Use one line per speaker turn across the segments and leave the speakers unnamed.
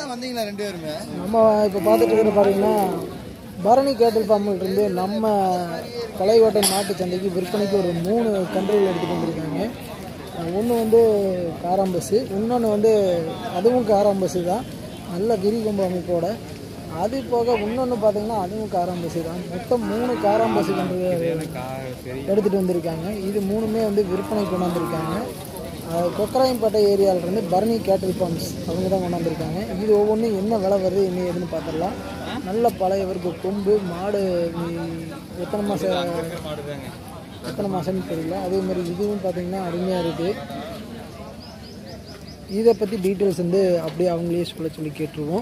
தான் வந்தீங்களா ரெண்டு பேருமே
நம்ம இப்போ பார்த்துட்டு இருக்கிற பார்த்தீங்கன்னா பரணி கேட்டல் ஃபார்மில் இருந்து நம்ம கலைவாட்டை மாட்டு சந்தைக்கு விற்பனைக்கு ஒரு மூணு கன்றுகள் எடுத்துகிட்டு வந்திருக்காங்க ஒன்று வந்து காராம்பஸு இன்னொன்று வந்து அதுவும் காராம்பஸு தான் நல்ல கிரிகொம்பு அமைப்போட அது போக இன்னொன்று பார்த்தீங்கன்னா அதுவும் காராம்பஸு தான் மொத்தம் மூணு காராம்பஸு கன்றுகள் எடுத்துகிட்டு வந்திருக்காங்க இது மூணுமே வந்து விற்பனை கொண்டு வந்திருக்காங்க அஹ் கொக்கராயம்பேட்டை ஏரியாவிலேருந்து பரணி கேட்டல் ஃபார்ம்ஸ் அவங்க தான் கொண்டாந்துருக்காங்க இது ஒவ்வொன்றும் என்ன விலை வருது என்ன ஏதுன்னு பார்த்துடலாம் நல்ல பழையவருக்கு கொம்பு மாடு நீ- எத்தனை மாதம் எத்தனை மாதம்னு தெரியல அதே மாதிரி இதுவும் பார்த்தீங்கன்னா அருமையாக இருக்குது இதை பற்றி டீட்டெயில்ஸ் வந்து அப்படியே அவங்களே சொல்ல சொல்லி கேட்டுருவோம்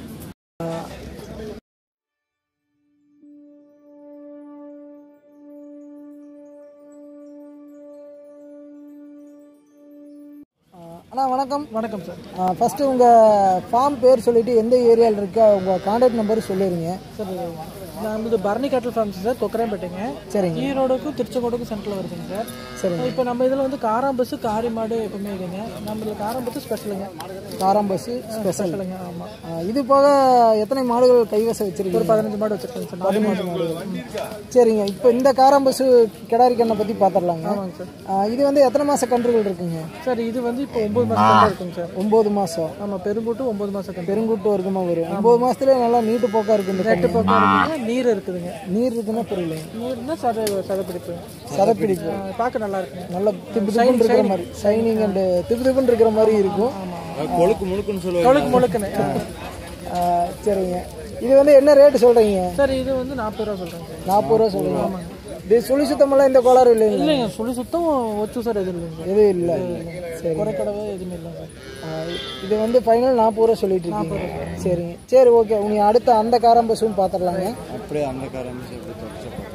அண்ணா வணக்கம்
வணக்கம் சார்
ஃபஸ்ட்டு உங்கள் ஃபார்ம் பேர் சொல்லிவிட்டு எந்த ஏரியாவில் இருக்கா உங்கள் கான்டாக்ட் நம்பர் சொல்லிடுங்க
சார் நான் வந்து பரணி கேட்டல் ஃபார்ம்ஸ் சார் கொக்கராம்பேட்டைங்க
சரிங்க
ஈரோடுக்கும் திருச்செங்கோடுக்கும் சென்டரில் வருதுங்க சார்
சரிங்க
இப்போ நம்ம இதில் வந்து காராம்பஸ் காரி மாடு எப்பவுமே இதுங்க நம்ம இதில் காராம்பஸ் ஸ்பெஷலுங்க
காராம்பஸ்ஸு ஸ்பெஷல்
ஸ்பெஷலுங்க ஆமாம்
இது போக எத்தனை மாடுகள் கைவசம் வச்சிருக்கீங்க
பதினஞ்சு மாடு வச்சுருக்கேங்க சார் நாலு மாடு
மாடுகள் சரிங்க இப்போ இந்த காராம்பசு கிடாரி கண்ணை பற்றி பார்த்துடலாங்க
ஆமாங்க சார்
ஆ, இது வந்து எத்தனை மாத கன்றுகள் இருக்குங்க
சார் இது வந்து இப்போ ஒம்பது மாதம் இருக்குங்க சார்
ஒம்பது மாதம்
ஆமாம் பெருங்கூட்டு ஒம்பது மாதம் கண்டு
பெருங்குட்டு வரைக்குமா வரும் ஒம்பது மாதத்துல நல்லா நீட்டு போக்கா இருக்கு இந்த
எட்டு பக்கம் இருக்குங்க நீர் இருக்குதுங்க
நீர் இருக்குன்னா புரியல
நீர்னா சத சதப்பிடிப்பு
சதப்பிடிப்பு
பார்க்க நல்லா இருக்குங்க
நல்லா திப்பு திப்புன்னு இருக்கிற மாதிரி ஷைனிங் அண்ட் திப்பு திப்புன்னு இருக்கிற மாதிரி இருக்கும்
கொழுக்கு முழுக்குன்னு சொல்லுவாங்க
முழுக்கு முழுக்குன்னு ஆ.
ஆ, சரிங்க இது வந்து என்ன ரேட்டு சொல்கிறீங்க
சார் இது வந்து நாற்பது ரூபா சொல்கிறேங்க சார்
நாற்பது ரூபா சொல்லுங்க இது சுழி சுத்தமெல்லாம் இந்த கோளாறு இல்லைங்க
இல்லைங்க சுழி சுத்தம் ஒச்சு சார் எதுவும் இல்லைங்க சார்
எதுவும் இல்லை சரி
குறைக்கடவை எதுவுமே இல்லைங்க சார்
ஆ, இது வந்து ஃபைனல் நாற்பது ரூபா சொல்லிட்டு இருக்கீங்க சரிங்க சரி ஓகே உங்க அடுத்த அந்த காரம்பஸும் பார்த்துடலாங்க
அப்படியே அந்த காரம் எப்படி தொடச்சு பார்க்கலாம்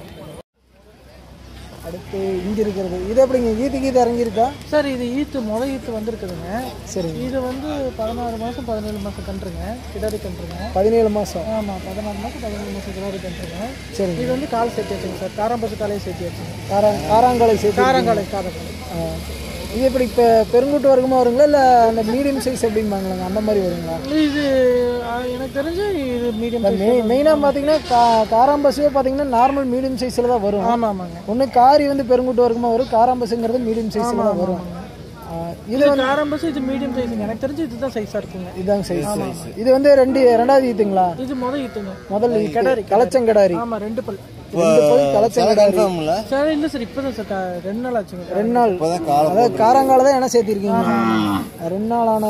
அடுத்து இங்கே இருக்கிறது இது எப்படிங்க ஈத்து கீத்து இறங்கியிருக்கா
சார் இது ஈத்து முத ஈத்து வந்திருக்குதுங்க
சரிங்க
இது வந்து பதினாறு மாதம் பதினேழு மாதம் கன்றுங்க கிடாரி கன்றுங்க
பதினேழு மாதம்
ஆமாம் பதினாறு மாதம் பதினேழு மாதம் கிடாரி கன்றுங்க
சரிங்க
இது வந்து கால் சேர்த்து வச்சுங்க சார் காராம்பசு காலையை சேர்த்து வச்சுங்க
காரா காராங்காலை சேர்த்து
காரங்காலை காரங்காலை
ஆ. இது எப்படி இப்போ பெருங்குட்டு வரைக்குமா வருங்களா இல்லை அந்த மீடியம் சைஸ் எப்படிம்பாங்களாங்க அந்த மாதிரி வருங்களா
இது ஆ, எனக்கு தெரிஞ்சு இது மீடியம்
மெய் மெயினாக பார்த்தீங்கன்னா கா காராம்பஸே பார்த்தீங்கன்னா நார்மல் மீடியம் சைஸில் தான் வரும்
ஆமாம் ஆமாங்க
ஒன்று காரி வந்து பெருங்குட்டு வரைக்குமா வரும் காராம்பஸுங்கிறது மீடியம் சைஸில் தான் வரும் ஆ, இது
இது காராம்பசு இது மீடியம் சைஸுங்க எனக்கு தெரிஞ்சு இதுதான் சைஸாக இருக்குங்க
இதுதாங்க சைஸ் இது வந்து ரெண்டு ரெண்டாவது ஈத்துங்களா
இது முத ஈத்துங்க
முதல் ஈத்து கலச்சங்கடாரி
ஆமாம் ரெண்டு பல்
ரெண்டு போய் கலச்சங்கடாரி
கன்ஃபார்ம்ல
சார் இல்லை சார் இப்போ தான் சார் கா- ரெண்டு நாள் ஆச்சுங்க
ரெண்டு நாள்
இப்போதான் காலம்
அதாவது காரங்கால தான் எண்ணெய் சேர்த்திருக்கீங்க ரெண்டு நாளான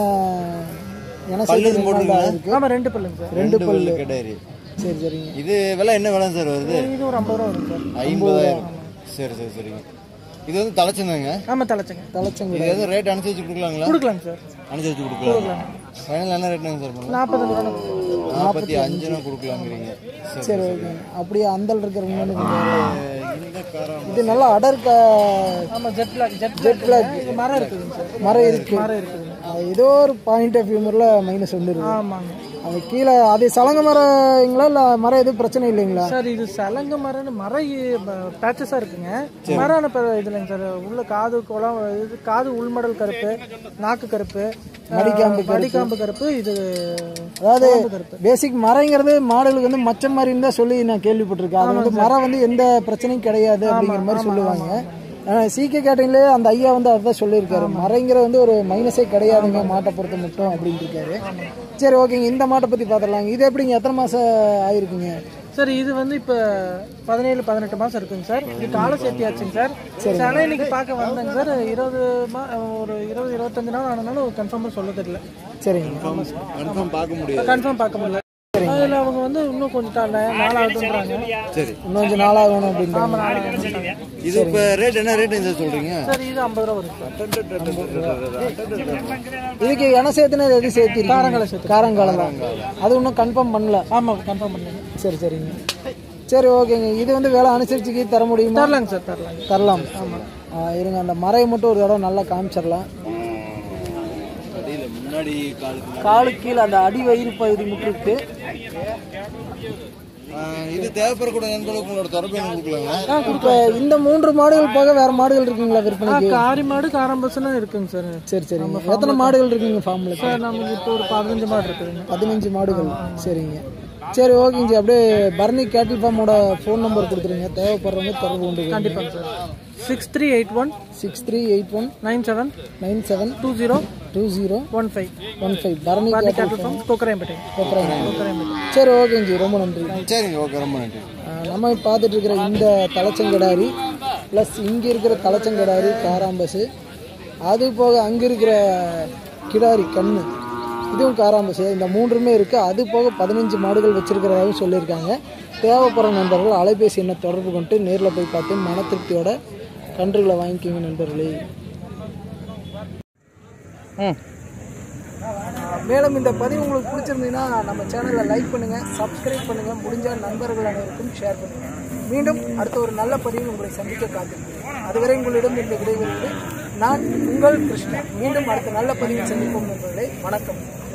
எண்ணெய் சேர்த்திருக்கீங்க இருக்கு
ஆமாம் ரெண்டு பல்லுங்க சார்
ரெண்டு பல்லு கிடையாது
சரி சரிங்க
இது விலை என்ன விலை சார் வருது
இது ஒரு ஐம்பது ரூபா வரும் சார்
ஐம்பதாயிரம் சரி சரி சரிங்க இது வந்து தலைச்சிருந்தாங்க
ஆமாம் தலைச்சங்க
கலச்சங்க
இது எதுவும் ரேட் அனுசரிச்சு கொடுக்கலாங்களா
கொடுக்கலாங்க சார்
அனுசரிச்சு கொடுக்கலாம் ஃபைனல் என்ன ரேட்டுங்க சார் பண்ணலாம்
நாற்பது ரூபா
நாற்பத்தி அஞ்சுனா கொடுக்கலாங்கிறீங்க சரி
சரி ஓகே அப்படியே அந்தல் இருக்கிற இன்னொன்று கொஞ்சம்
இந்த காரம்
இது நல்லா அடர் க
ஆமாம் jet black jet jet black இது மரம் இருக்குதுங்க சார்
மரம் இருக்கு
மரம் இருக்குதுங்க
அது ஏதோ ஒரு பாயிண்ட் ஆஃப் வியூமரில் மைனஸ் வந்துருக்கு
ஆமாங்க
அது கீழே அது சலங்க மரங்களா இல்லை மரம் எதுவும் பிரச்சனை இல்லைங்களா
சார் இது சலங்க மரம்னு மரம் பேச்சஸாக இருக்குங்க மரம் இப்போ இது இல்லைங்க சார் உள்ள காது குளம் இது காது உள்மடல் கருப்பு நாக்கு கருப்பு
மடிக்காம்பு
மடிக்காம்பு கருப்பு இது
அதாவது
குழம்பு கருப்பு
பேசிக் மரங்கிறது மாடுகளுக்கு வந்து மச்சம் மாதிரி தான் சொல்லி நான் கேள்விப்பட்டிருக்கேன் அது வந்து மரம் வந்து எந்த பிரச்சனையும் கிடையாது அப்படிங்கிற மாதிரி சொல்லுவாங்க சீக்கிய கேட்டீங்களே அந்த ஐயா வந்து அதான் சொல்லியிருக்காரு மரங்கிறது வந்து ஒரு மைனஸே கிடையாதுங்க மாட்டை பொறுத்த மட்டும் அப்படின்னு இருக்காரு சரி ஓகேங்க இந்த மாட்டை பற்றி பார்த்துடலாங்க இது எப்படிங்க எத்தனை மாதம் ஆயிருக்குங்க
சார் இது வந்து இப்போ பதினேழு பதினெட்டு மாதம் இருக்குங்க சார் இது காலை சேர்த்தியாச்சுங்க சார் சில இன்னைக்கு பார்க்க வந்தேங்க சார் இருபது மா ஒரு இருபது இருபத்தஞ்சு நாள் ஆனாலும் கன்ஃபார்மாக சொல்ல தெரியல
சரிங்க
கன்ஃபார்ம் பார்க்க முடியாது
கன்ஃபார்ம் பார்க்க முடியல அதில் அவங்க வந்து இன்னும் கொஞ்சம் தா- நாளாகுதுன்றாங்க
சரி
இன்னும் கொஞ்சம் நாளாகணும் அப்படின்றாங்க
ஆமாம் நாளாகுதுன்றாங்க
இது இப்போ ரேட் என்ன ரேட் இந்த சொல்றீங்க
சார் இது ஐம்பது ரூபா வரும் சார்
இதுக்கு என சேர்த்துனது எது சேர்த்து
காரங்காலை சேர்த்து.
காரங்காலம் தான் அது இன்னும் கன்ஃபார்ம் பண்ணல
ஆமாம் கன்ஃபார்ம் பண்ணுங்க
சரி சரிங்க சரி ஓகேங்க இது வந்து வேலை அனுசரிச்சுக்கு தர முடியுமா
தரலாங்க சார் தரலாங்க
தரலாம் ஆமாம் இருங்க அந்த மறையை மட்டும் ஒரு தடவை நல்லா காமிச்சிடலாம்
அடியில் முன்னாடி காலுக்கு
காலு கீழே அந்த அடி வயிறு பகுதி மட்டும் இருக்கு
ஆஹ் இது தேவைப்படக்கூடிய நண்பர்களுக்கு உங்களோட தொடர்பு எண் கொடுக்கலாங்களா
இப்போ இந்த மூன்று மாடுகள் போக வேற மாடுகள் இருக்குங்களா
ஆ,
விற்பனைக்கு
காரி மாடு காரம்பசுன்னு இருக்குங்க சார்
சரி சரிங்க எத்தனை மாடுகள் இருக்குங்க ஃபார்ம்ல
சார் நமக்கு இப்போ ஒரு பதினஞ்சு மாடு இருக்குதுங்க
பதினஞ்சு மாடுகள் சரிங்க சரி ஓகேங்க ஜி அப்படியே பரணி கேட்டில் ஃபார்மோட ஃபோன் நம்பர் கொடுத்துருங்க தேவைப்படுறவங்க தொடர்பு கொண்டு
கண்டிப்பாங்க sir six three eight one
six three eight one
nine seven
nine seven
two zero
two zero
one five
one five Bharani cattle
cattle form கொக்கரையம்பேட்டை கொக்கரையம்பேட்டை
சரி ஓகேங்க ஜி ரொம்ப நன்றி
சரிங்க ஓகே ரொம்ப நன்றி
ஆஹ் நம்ம பார்த்துட்டு இருக்கிற இந்த தலைச்சங்கடாரி ப்ளஸ் இங்கே இருக்கிற தலைச்சங்கடாரி காராம்பஸு அது போக அங்கே இருக்கிற கிடாரி கண்ணு இதுவும் காராம்பஸு இந்த மூன்றுமே இருக்குது அது போக பதினஞ்சு மாடுகள் வச்சிருக்கிறதாகவும் சொல்லியிருக்காங்க தேவைப்படுற நண்பர்கள் அலைபேசி எண்ணை தொடர்பு கொண்டு நேரில் போய் பார்த்து மன திருப்தியோட கன்றுகளை வாங்கிக்கோங்க நண்பர்களே மேலும் இந்த பதிவு உங்களுக்கு பிடிச்சிருந்தீங்கன்னா நம்ம சேனலை லைக் பண்ணுங்கள் சப்ஸ்கிரைப் பண்ணுங்கள் முடிஞ்ச நண்பர்கள் அனைவருக்கும் ஷேர் பண்ணுங்கள் மீண்டும் அடுத்த ஒரு நல்ல பதிவு உங்களை சந்திக்க காத்திருக்கிறேன் அதுவரை உங்களிடம் இந்த விடைபெறுவது நான் உங்கள் கிருஷ்ணா மீண்டும் அடுத்த நல்ல பதிவில் சந்திப்போம் நண்பர்களே வணக்கம்